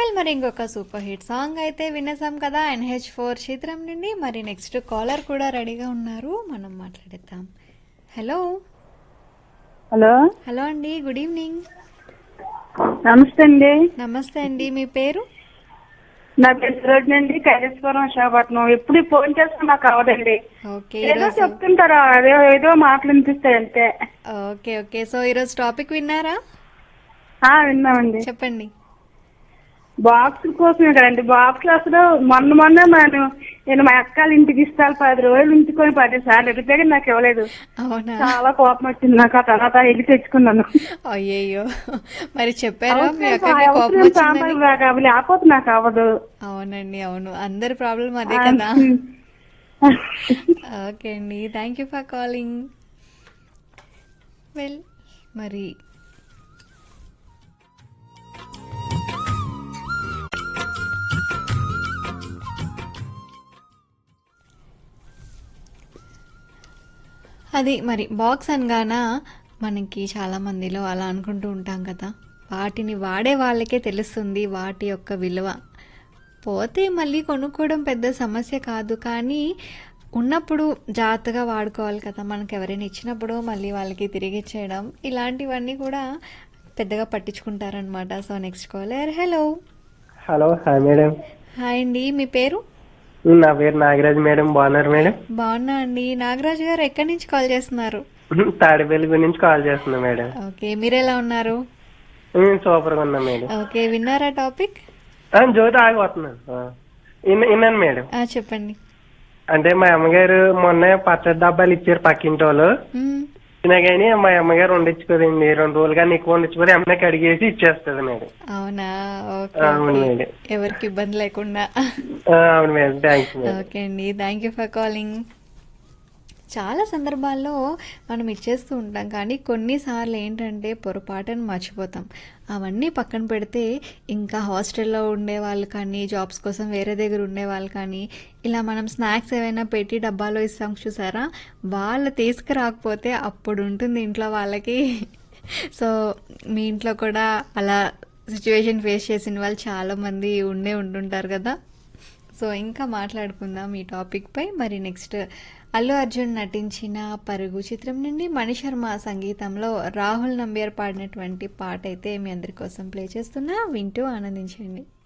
Well మరి ఇంకొక super hit song అయితే వినేసాం కదా ఎన్హెచ్ ఫోర్ చిత్రం నుండి మరి నెక్స్ట్ కాలర్ కూడా రెడీగా ఉన్నారు మనం మాట్లాడేద్దాం హలో హలో హలో అండి గుడ్ ఈవినింగ్ నమస్తే అండి నమస్తే అండి మీ పేరు నా పేరు రోజు అండి కైలాసపురం విశాఖపట్నం ఎప్పుడు ఫోన్ చేస్తే నాకు అవదండి ఓకే ఏదో ఈరోజు చెప్తుంటారు అదే ఏదో మాటలు వినిపిస్తాయి అంతే ఓకే ఓకే సో ఈరోజు టాపిక్ విన్నారా ఆ విన్నామండి చెప్పండి బాక్స్ కోసం కదండి బాక్స్ అసలు మొన్న మొన్న నేను నేను మా అక్కల ఇంటికి ఇస్తాను పది రోజులు ఉంచుకొని పది సార్లు అడిగితే కానీ నాకు ఇవ్వలేదు అవునా చాలా కోపం వచ్చింది నాకు ఆ తర్వాత వెళ్ళి తెచ్చుకున్నాను అయ్యయ్యో మరి చెప్పారా మీ అవసరం అక్కకి కోపం అవసరం వచ్చిందని సాంబార్ కావాలి లేకపోతే నాకు అవ్వదు అవునండి అవును అందరి ప్రాబ్లం అదే కదా ఓకే అండి thank you for calling well మరి అది మరి బాక్స్ అనగాన మనకి చాలా మందిలో అలా అనుకుంటూ ఉంటాం కదా వాటిని వాడే వాళ్ళకే తెలుస్తుంది వాటి యొక్క విలువ పోతే మళ్ళీ కొనుక్కోవడం పెద్ద సమస్య కాదు కానీ ఉన్నప్పుడు జాగ్రత్తగా వాడుకోవాలి కదా మనకు ఎవరైనా ఇచ్చినప్పుడు మళ్ళీ వాళ్ళకి తిరిగి ఇచ్చేయడం ఇలాంటివన్నీ కూడా పెద్దగా పట్టించుకుంటారనమాట so next caller hello hello hi madam hi అండి మీ పేరు నా పేరు నాగరాజ్ మేడం బాగున్నారు మేడం బాగున్నా అండి నాగరాజు గారు ఎక్కడి నుంచి కాల్ చేస్తున్నారు తాడిపల్లి గురించి కాల్ చేస్తున్నా మేడం ఓకే మీరు ఎలా ఉన్నారు సూపర్ గా ఉన్నా మేడం ఓకే విన్నారా టాపిక్ ఆ, జ్యోతి ఆగిపోతున్నాను ఆ. ఇన్న- విన్నాను మేడం ఆ, చెప్పండి అంటే మా అమ్మగారు మొన్న పచ్చడి డబ్బాలు ఇచ్చారు పక్కింటి వాళ్ళు మ్మ్. అయినా కానీ మా అమ్మగారు వండించుకోదండి రెండు రోజులు కానీ ఎక్కువ వండించుకోదు అమ్మకి అడిగేసి ఇచ్చేస్తుంది మేడం అవునా ఓకే అవును ఓకే. మేడం. ఎవరికి ఇబ్బంది లేకుండా ఆ, అవును మేడం థ్యాంక్స్ మేడం ఓకే అండి థ్యాంక్ యూ ఫర్ కాలింగ్ చాలా సందర్భాల్లో మనం ఇచ్చేస్తూ ఉంటాం కానీ కొన్నిసార్లు ఏంటంటే పొరపాటును మర్చిపోతాం అవన్నీ పక్కన పెడితే ఇంకా హాస్టల్లో ఉండే వాళ్ళు కానీ జాబ్స్ కోసం వేరే దగ్గర ఉండే వాళ్ళు కానీ ఇలా మనం స్నాక్స్ ఏవైనా పెట్టి డబ్బాలో ఇస్తాం చూసారా వాళ్ళు తీసుకురాకపోతే అప్పుడు ఉంటుంది ఇంట్లో వాళ్ళకి సో మీ ఇంట్లో కూడా అలా సిచ్యువేషన్ ఫేస్ చేసిన వాళ్ళు చాలామంది ఉండే ఉంటుంటారు కదా సో ఇంకా మాట్లాడుకుందాం ఈ టాపిక్ పై మరి నెక్స్ట్ అల్లు అర్జున్ నటించిన పరుగు చిత్రం నుండి మణిశర్మ సంగీతంలో రాహుల్ నంబియర్ పాడినటువంటి పాట అయితే మీ అందరి కోసం ప్లే చేస్తున్నా వింటూ ఆనందించండి